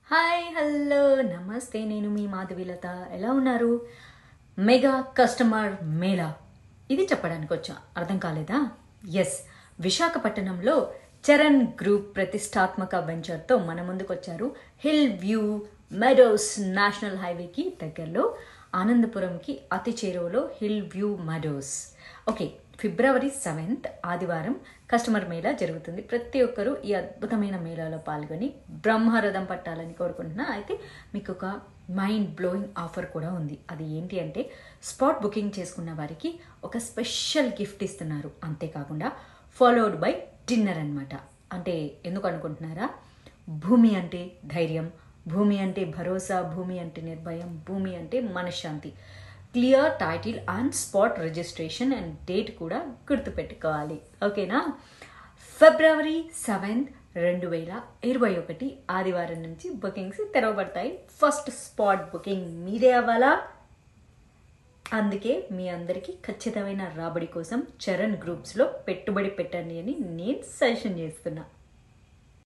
hi hello నమస్తే నేను మీ మాధవిలత ఎలా ఉన్నారు మెగా కస్టమర్ మేళా ఇది చెప్పడానికి వచ్చా అర్థం కాలేదా ఎస్ విశాఖపట్నంలో చరణ్ గ్రూప్ ప్రతిష్టాత్మక వెంచర్తో మన ముందుకు వచ్చారు హిల్ వ్యూ మెడోస్ నేషనల్ హైవేకి దగ్గరలో ఆనందపురంకి అతి చేరువలో హిల్ వ్యూ మెడోస్ ఓకే ఫిబ్రవరి సెవెంత్ ఆదివారం కస్టమర్ మేళా జరుగుతుంది ప్రతి ఒక్కరూ ఈ అద్భుతమైన మేళాలో పాల్గొని బ్రహ్మరథం పట్టాలని కోరుకుంటున్నా అయితే మీకు ఒక మైండ్ బ్లోయింగ్ ఆఫర్ కూడా ఉంది అది ఏంటి అంటే స్పాట్ బుకింగ్ చేసుకున్న వారికి ఒక స్పెషల్ గిఫ్ట్ ఇస్తున్నారు అంతేకాకుండా ఫాలోడ్ బై డిన్నర్ అన్నమాట అంటే ఎందుకు అనుకుంటున్నారా భూమి అంటే ధైర్యం భూమి అంటే భరోసా భూమి అంటే నిర్భయం భూమి అంటే మనశ్శాంతి clear title and spot registration and date కూడా గుర్తుపెట్టుకోవాలి ఓకేనా ఫిబ్రవరి సెవెంత్ రెండు వేల ఇరవై ఒకటి ఆదివారం నుంచి బుకింగ్స్ తెరవబడతాయి ఫస్ట్ స్పాట్ బుకింగ్ మీదే అవ్వాలా అందుకే మీ అందరికీ ఖచ్చితమైన రాబడి కోసం చరణ్ గ్రూప్స్లో పెట్టుబడి పెట్టండి అని నేను సజెషన్ చేస్తున్నా